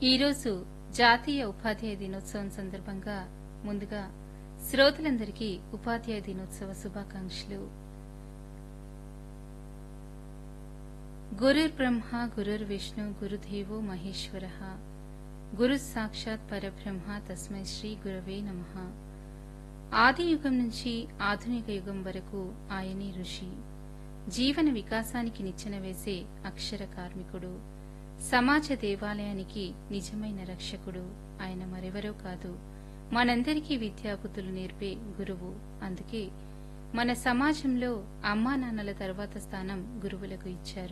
ఈరోజు జాతీయ ఉపాధ్యాయ దినోత్సవం సందర్భంగా ముందుగా శ్రోతలందరికీ ఉపాధ్యాయ దినోత్సవ శుభాకాంక్షలు గురుర్ బ్రహ్మ గురుర్ విష్ణు గురుదేవో మహేశ్వర గురు సాక్షాత్ పరబ్రహ్మ తస్మై శ్రీ గురవే నమ ఆది యుగం నుంచి ఆధునిక యుగం వరకు ఆయనే ఋషి జీవన వికాసానికి నిచ్చెన వేసే అక్షర కార్మికుడు సమాజ దేవాలయానికి నిజమైన రక్షకుడు ఆయన మరెవరో కాదు మనందరికీ విద్యాబుద్ధులు నేర్పే గురువు అందుకే మన సమాజంలో అమ్మా నాన్నల తర్వాత స్థానం గురువులకు ఇచ్చారు